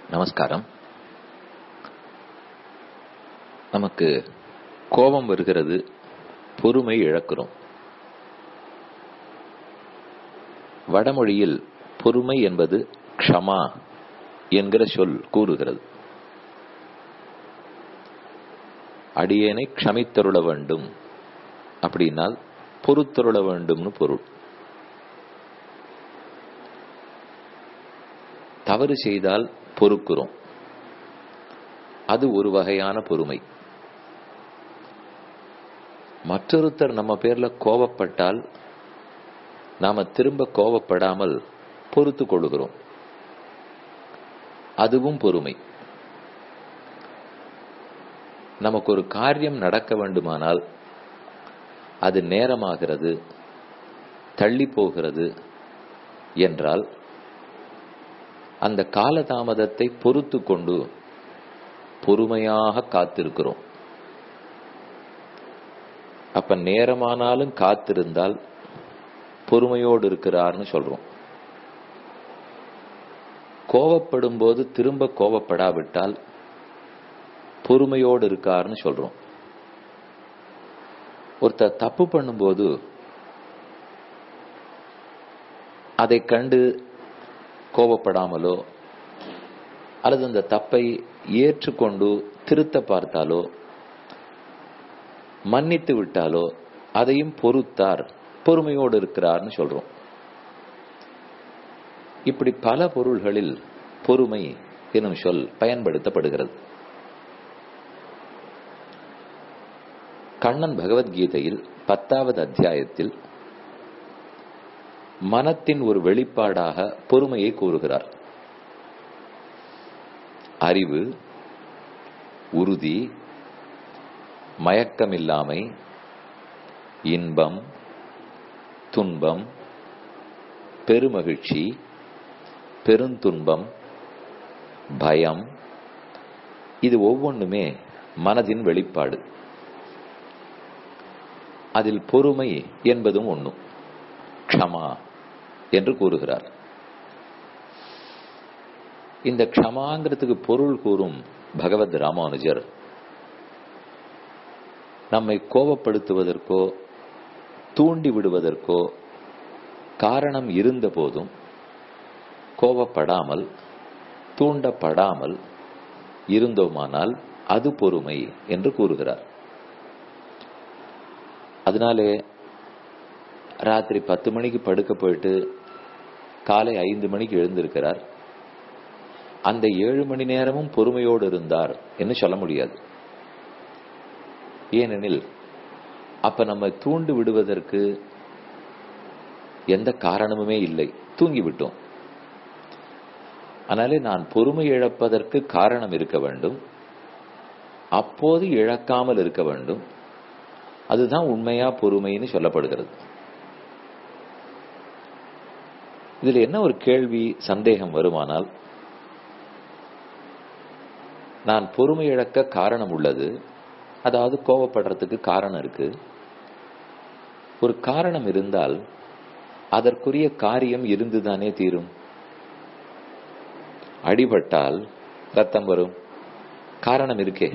நமஸ்காரம் நமக்கு கோபம் வருகிறது பொறுமை இழக்கிறோம் வடமொழியில் பொறுமை என்பது க்ஷமா என்கிற சொல் கூறுகிறது அடியேனை க்ஷமித்தருள வேண்டும் அப்படின்னால் பொறுத்தருள வேண்டும்னு பொருள் தவறு செய்தால் பொறுக்கிறோம் அது ஒரு வகையான பொறுமை மற்றொருத்தர் நம்ம பேர்ல கோபப்பட்டால் நாம திரும்ப கோபப்படாமல் பொறுத்து கொள்கிறோம் அதுவும் பொறுமை நமக்கு ஒரு காரியம் நடக்க வேண்டுமானால் அது நேரமாகிறது தள்ளி போகிறது என்றால் அந்த காலதாமதத்தை பொறுத்து கொண்டு பொறுமையாக காத்திருக்கிறோம் அப்ப நேரமானாலும் காத்திருந்தால் பொறுமையோடு இருக்கிறார்னு சொல்றோம் கோவப்படும் போது திரும்ப கோவப்படாவிட்டால் பொறுமையோடு இருக்காருன்னு சொல்றோம் ஒருத்தர் தப்பு பண்ணும்போது அதை கண்டு கோபப்படாமலோ அல்லது அந்த தப்பை ஏற்றுக்கொண்டு திருத்த பார்த்தாலோ மன்னித்து விட்டாலோ அதையும் பொறுத்தார் பொறுமையோடு இருக்கிறார்னு சொல்றோம் இப்படி பல பொருள்களில் பொறுமை எனும் சொல் பயன்படுத்தப்படுகிறது கண்ணன் பகவத்கீதையில் பத்தாவது அத்தியாயத்தில் மனத்தின் ஒரு வெளிப்பாடாக பொறுமையை கூறுகிறார் அறிவு உறுதி மயக்கமில்லாமை இன்பம் துன்பம் பெருமகிழ்ச்சி பெருந்துன்பம் பயம் இது ஒவ்வொன்றுமே மனதின் வெளிப்பாடு அதில் பொறுமை என்பதும் ஒண்ணு க்ஷமா என்று கூறுகிறார் இந்த க்ஷமாங்கிறதுக்கு பொருள் கூறும் பகவத் ராமானுஜர் நம்மை கோபப்படுத்துவதற்கோ தூண்டி விடுவதற்கோ காரணம் இருந்த போதும் கோபப்படாமல் தூண்டப்படாமல் இருந்தோமானால் அது பொறுமை என்று கூறுகிறார் அதனாலே ராத்திரி பத்து மணிக்கு படுக்க போயிட்டு காலை ஐந்து மணிக்கு எழுந்திருக்கிறார் அந்த ஏழு மணி நேரமும் பொறுமையோடு இருந்தார் என்று சொல்ல முடியாது ஏனெனில் அப்ப நம்ம தூண்டு விடுவதற்கு எந்த காரணமுமே இல்லை தூங்கிவிட்டோம் அதனாலே நான் பொறுமை இழப்பதற்கு காரணம் இருக்க வேண்டும் அப்போது இழக்காமல் இருக்க வேண்டும் அதுதான் உண்மையா பொறுமைன்னு சொல்லப்படுகிறது இதுல என்ன ஒரு கேள்வி சந்தேகம் வருமானால் நான் பொறுமை இழக்க காரணம் உள்ளது அதாவது கோபப்படுறதுக்கு காரணம் இருக்கு ஒரு காரணம் இருந்தால் அதற்குரிய காரியம் இருந்துதானே தீரும் அடிபட்டால் ரத்தம் வரும் காரணம் இருக்கே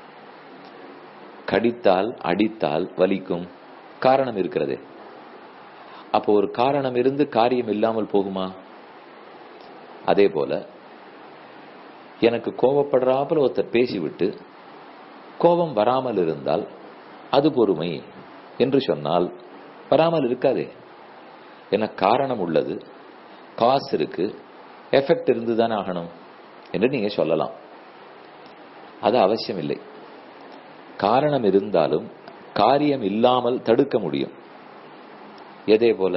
கடித்தால் அடித்தால் வலிக்கும் காரணம் இருக்கிறதே அப்போ ஒரு காரணம் இருந்து காரியம் இல்லாமல் போகுமா அதே போல எனக்கு கோபப்படுறாப்புல ஒருத்தர் பேசிவிட்டு கோபம் வராமல் இருந்தால் அது பொறுமை என்று சொன்னால் வராமல் இருக்காதே என காரணம் உள்ளது காசு இருக்கு எஃபெக்ட் இருந்துதானே ஆகணும் என்று நீங்க சொல்லலாம் அது அவசியம் இல்லை காரணம் இருந்தாலும் காரியம் இல்லாமல் தடுக்க முடியும் எதே போல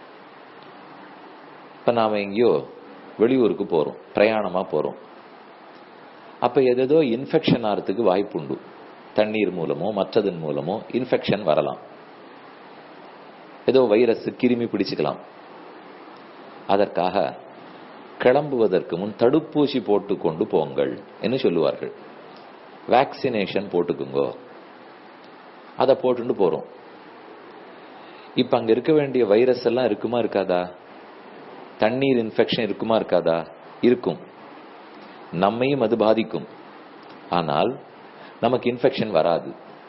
இப்ப நாம எங்கேயோ வெளியூருக்கு போறோம் பிரயாணமா போறோம் அப்ப எதோ இன்ஃபெக்ஷன் ஆகிறதுக்கு வாய்ப்பு உண்டு தண்ணீர் மூலமோ மற்றதன் மூலமோ இன்ஃபெக்ஷன் வரலாம் ஏதோ வைரஸ் கிருமி பிடிச்சுக்கலாம் அதற்காக கிளம்புவதற்கு முன் தடுப்பூசி போட்டு கொண்டு போங்கள் என்று சொல்லுவார்கள் வேக்சினேஷன் போட்டுக்குங்கோ அதை போட்டுட்டு போறோம் இப்ப அங்க இருக்க வேண்டிய வைரஸ் எல்லாம் இருக்குமா இருக்காதா தண்ணீர் இன்ஃபெக்ஷன் இருக்குமா இருக்காதா இருக்கும் நம்மையும் அது பாதிக்கும் ஆனால் நமக்கு இன்ஃபெக்ஷன் வராது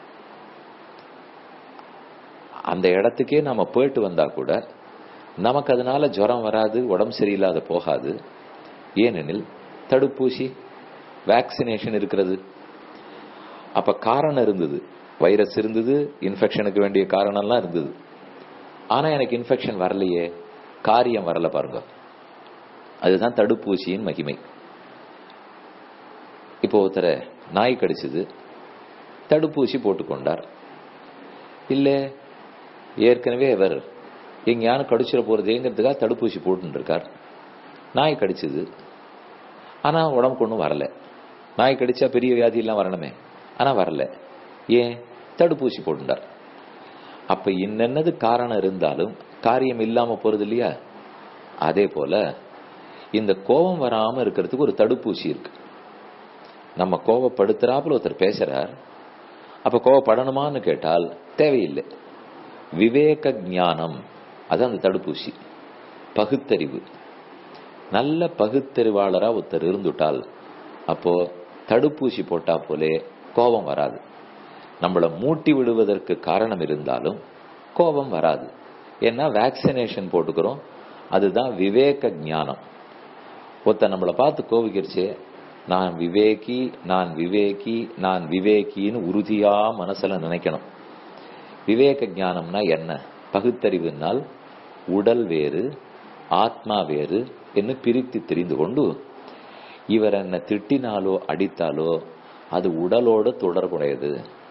அந்த இடத்துக்கே நாம போயிட்டு வந்தா கூட நமக்கு அதனால ஜுரம் வராது உடம்பு சரியில்லாத போகாது ஏனெனில் தடுப்பூசி வேக்சினேஷன் இருக்கிறது அப்ப காரணம் இருந்தது வைரஸ் இருந்தது இன்ஃபெக்ஷனுக்கு வேண்டிய காரணம்லாம் இருந்தது ஆனா எனக்கு இன்ஃபெக்ஷன் வரலையே காரியம் வரல பாருங்க அதுதான் தடுப்பூசியின் மகிமை இப்போ ஒருத்தர நாய் கடிச்சது தடுப்பூசி போட்டுக்கொண்டார் இல்ல ஏற்கனவே அவர் எங்கேயான கடிச்சிட போறதேங்கிறதுக்காக தடுப்பூசி போட்டு இருக்கார் நாய் கடிச்சது ஆனா உடம்புக்கு ஒன்றும் வரல நாய் கடிச்சா பெரிய வியாதி எல்லாம் வரணுமே ஆனா வரல ஏன் தடுப்பூசி போட்டுட்டார் அப்ப என்னென்னது காரணம் இருந்தாலும் காரியம் இல்லாம போறது இல்லையா அதே போல இந்த கோபம் வராம இருக்கிறதுக்கு ஒரு தடுப்பூசி இருக்கு நம்ம கோபப்படுத்துறாப்புல ஒருத்தர் பேசுறார் அப்ப கோபப்படணுமான்னு கேட்டால் தேவையில்லை விவேக ஞானம் அது அந்த தடுப்பூசி பகுத்தறிவு நல்ல பகுத்தறிவாளரா ஒருத்தர் இருந்துட்டால் அப்போ தடுப்பூசி போட்டா போலே கோபம் வராது நம்மளை மூட்டி விடுவதற்கு காரணம் இருந்தாலும் கோபம் வராது ஏன்னா வேக்சினேஷன் போட்டுக்கிறோம் அதுதான் விவேக ஞானம் ஒருத்தர் நம்மளை பார்த்து கோவிக்கிறச்சே நான் விவேகி நான் விவேகி நான் விவேகின்னு உறுதியா மனசுல நினைக்கணும் விவேக ஞானம்னா என்ன பகுத்தறிவுனால் உடல் வேறு ஆத்மா வேறு என்று பிரித்து தெரிந்து கொண்டு இவர் என்ன திட்டினாலோ அடித்தாலோ அது உடலோடு தொடர்புடையது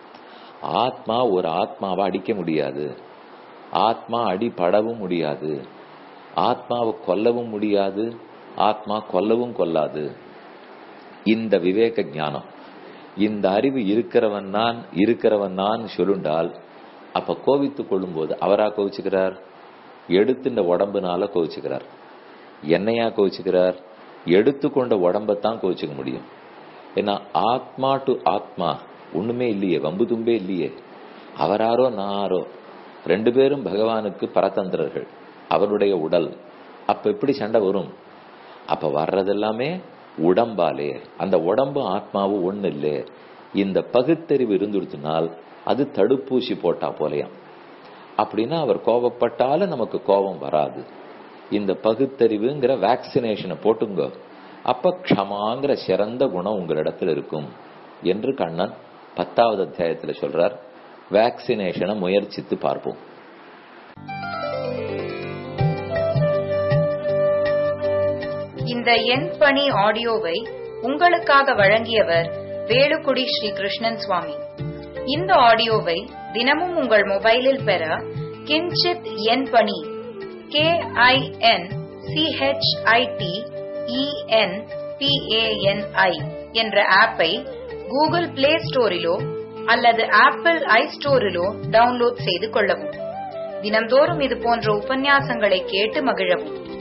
ஆத்மா ஒரு ஆத்மாவை அடிக்க முடியாது ஆத்மா அடிபடவும் முடியாது ஆத்மாவை கொல்லவும் முடியாது ஆத்மா கொல்லவும் கொல்லாது இந்த விவேக ஞானம் இந்த அறிவு இருக்கிறவன் தான் இருக்கிறவன் தான் சொல்லுண்டால் அப்ப கோவித்துக் கொள்ளும் போது அவரா கோவிச்சுக்கிறார் எடுத்து இந்த உடம்புனால கோவிச்சுக்கிறார் என்னையா கோவிச்சுக்கிறார் எடுத்துக்கொண்ட உடம்பத்தான் கோவிச்சுக்க முடியும் ஏன்னா ஆத்மா டு ஆத்மா ஒண்ணுமே இல்லையே வம்பு தும்பே இல்லையே அவராரோ நாரோ ரெண்டு பேரும் பகவானுக்கு பரதந்திரர்கள் அவருடைய உடல் அப்ப எப்படி சண்டை வரும் அப்ப வர்றதெல்லாமே உடம்பாலே அந்த உடம்பு ஆத்மாவும் ஒண்ணு இல்லை இந்த பகுத்தறிவு இருந்துடுத்துனால் அது தடுப்பூசி போட்டா போலையாம் அப்படின்னா அவர் கோபப்பட்டாலும் நமக்கு கோபம் வராது இந்த பகுத்தறிவுங்கிற வேக்சினேஷனை போட்டுங்க அப்ப க்ஷமாங்கிற சிறந்த குணம் உங்களிடத்தில் இருக்கும் என்று கண்ணன் பத்தாவது அத்தியாயத்துல சொல்றார் வேக்சினேஷனை முயற்சித்து பார்ப்போம் இந்த எண் பணி ஆடியோவை உங்களுக்காக வழங்கியவர் வேலுக்குடி ஸ்ரீ கிருஷ்ணன் சுவாமி இந்த ஆடியோவை தினமும் உங்கள் மொபைலில் பெற கிஞ்சித் எண் பணி கே ஐ என் சிஹெச்ஐடி இஎன் பிஏஎன்ஐ என்ற ஆப்பை கூகுள் பிளே ஸ்டோரிலோ அல்லது ஆப்பிள் ஐ ஸ்டோரிலோ டவுன்லோட் செய்து கொள்ளவும் தினம்தோறும் இது போன்ற உபன்யாசங்களை கேட்டு மகிழவும்